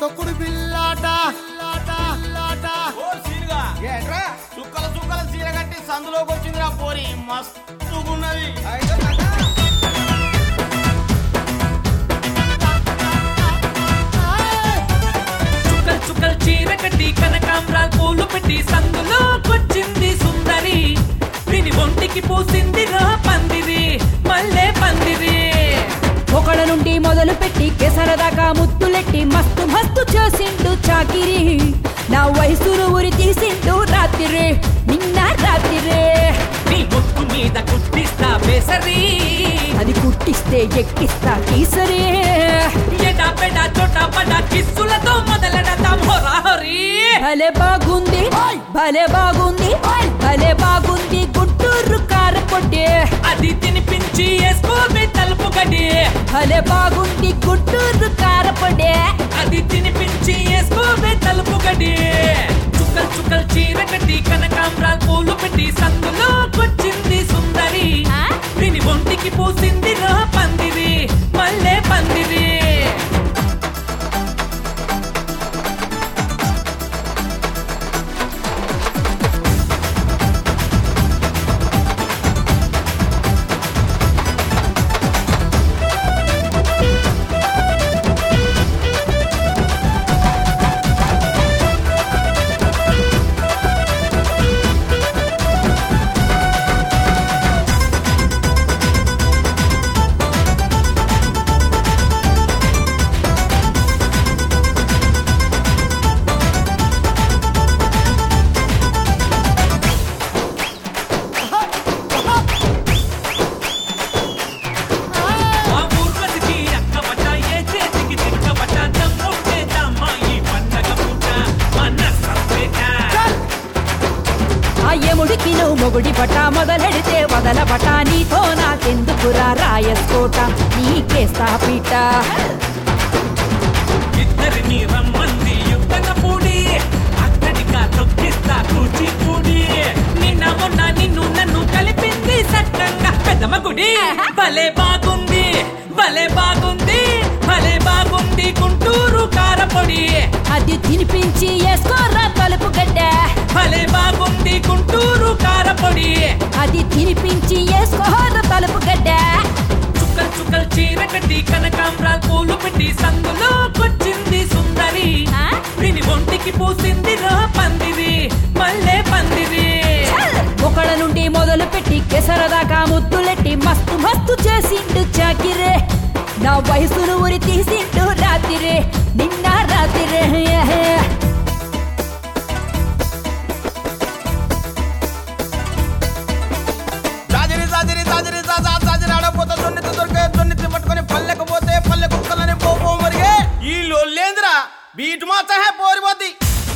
తొక్కుడు బిల్లాట బిల్లాట, బిల్లాట. ఓ సీనుగా ఏంట్రా చుక్కల చుక్కల చీర కట్టి సందులోకి వచ్చిందిరా పోరి మస్తుగున్నది చుక్కల్ చుక్కల్ చీర కట్టి కనకాంబరాలు పూలు పెట్టి సందులో కొచ్చింది సుందరి దీని ఒంటికి పూసింది రా పందిరి మల్లె పందిరి ఒకళ్ళ నుండి మొదలు పెట్టి కేసరదాకా ముత్తులెట్టి మస్తు మస్తు చేసిండు చాకిరి నా వయసును ఉరి తీసిండు రాత్రి నిన్న రాత్రి నీ ముక్కు మీద కుట్టిస్తా బేసరి అది కుట్టిస్తే ఎక్కిస్తా కీసరే ఎడా పెడా చోటా పడా కిస్సులతో మొదలెడతాం హోరా హోరీ భలే బాగుంది భలే బాగుంది భలే బాగుంది గుంటూరు కారపొట్టి అది తినిపించి వేసుకోబే తలుపు గడి భలే బాగుంది గుంటూరు కారపొడి అది తినిపించి వేసుకోబే తలుపు గడి చుక్కల్ చుక్కల్ చీర కట్టి కనకాంబరాలు పూలు పెట్టి సందులో కొచ్చింది సుందరి ఆ? దీని ఒంటికి పూసింది రా పందిరి మల్లె పందిరి ఆ ఊర్వశికి అక్కబట్ట ఏ చేతికి తిక్కబట్ట దమ్ముంటే దమ్మ ఈ పండగ పూట మన సపేట ఆ యముడికి నువ్వు మొగుడి పట మొదలెడితే వదల పట నీతో నాకెందుకురా రాయస్కోట నీకేస్తా పీట ఇద్దరిని రమ్మంది యుద్ధన పూడి అక్కడిగా తొక్కిస్తా కూచిపూడి నిన్న మొన్న నిన్ను నన్ను కలిపింది సక్కంగా పెద్దమ్మ గుడి భలే బాగుంది భలే బాగుంది భలే బాగుంది గుంటూరు కారపొడి అది తినిపించి వేసుకోరా తలుపు గడ్డ భలే బాగుంది గుంటూరు కారపొడి అది తినిపించి వేసుకోరా తలుపు గడ్డ చుక్కల్ చుక్కల్ చీర కట్టి కనకాంబరాలు పూలు పెట్టి సందులో కొచ్చింది సుందరి ఆ? దీని ఒంటికి పూసింది రా పందిరి మల్లె పందిరి ఒకళ్ళ నుండి మొదలు పెట్టి కేసరదాకా ముద్దులెట్టి మస్తు మస్తు చేసిండు చాకిరే నా వయసును ఉరి తీసిండు రాత్రి నిన్న రాత్రి జాజిరి జాజిరి జాజిరి జాజా జాజిరి ఆడపోతే జొన్నెత్తి దొరికే జొన్నెత్తి పట్టుకొని పల్లెకు పోతే పల్లె కుక్కలని పోపో మరిగే ఈ లొల్లేంద్రా బీట్ మాత్రం హే పోరిపోద్ది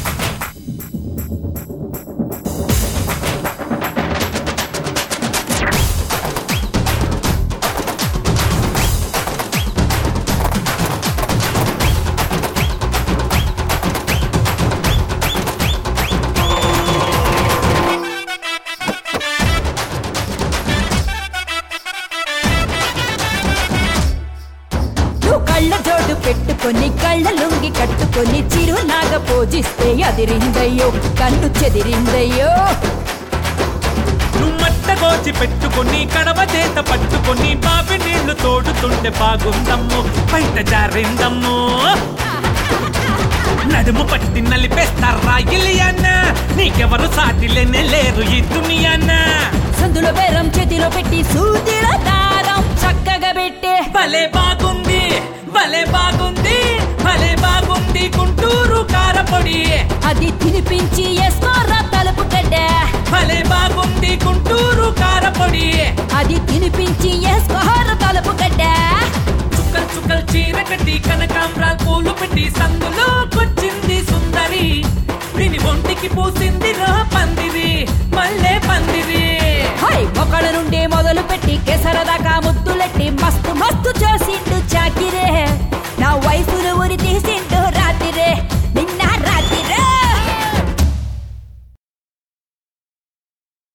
నువ్వు కళ్ళ జోడు పెట్టుకొని కళ్ళ లుంగి కట్టుకొని చిరునాగా పోజిస్తే అదిరిందయ్యో కన్ను చెదిరిందయ్యో నువ్వు మట్టగోచి పెట్టుకొని కడవ చేత పట్టుకొని బావి నీళ్లు తోడుతుంటే బాగుందమ్ము బయట జారిందమ్ము నడుము పట్టి నలిపేస్తారా ఇలియన్న నీకెవరు సాటిలేనే లేరు ఈ దునియాన్న సందులో బేరం చేతిలో పెట్టి సూదిలో దారం చక్కగా పెట్టే భలే బాగుంది భలే బాగుంది భలే బాగుంది గుంటూరు కారపొడి అది తినిపించి వేసుకోరా తలుపు గడ్డ భలే బాగుంది గుంటూరు కారపొడి అది తినిపించి వేసుకోరా తలుపు గడ్డ చుక్కల్ చుక్కల్ చీర కట్టి కనకాంబరాలు పూలు పెట్టి సందులో కొచ్చింది సుందరి దీని ఒంటికి పూసింది రా పందిరి మల్లె పందిరి హై ఒకళ్ళ నుండి మొదలు పెట్టి కేసరదాకా ముద్దులెట్టి మస్తు మస్తు చేసిండు చాకిరే నా వయసును ఉరి తీసిండు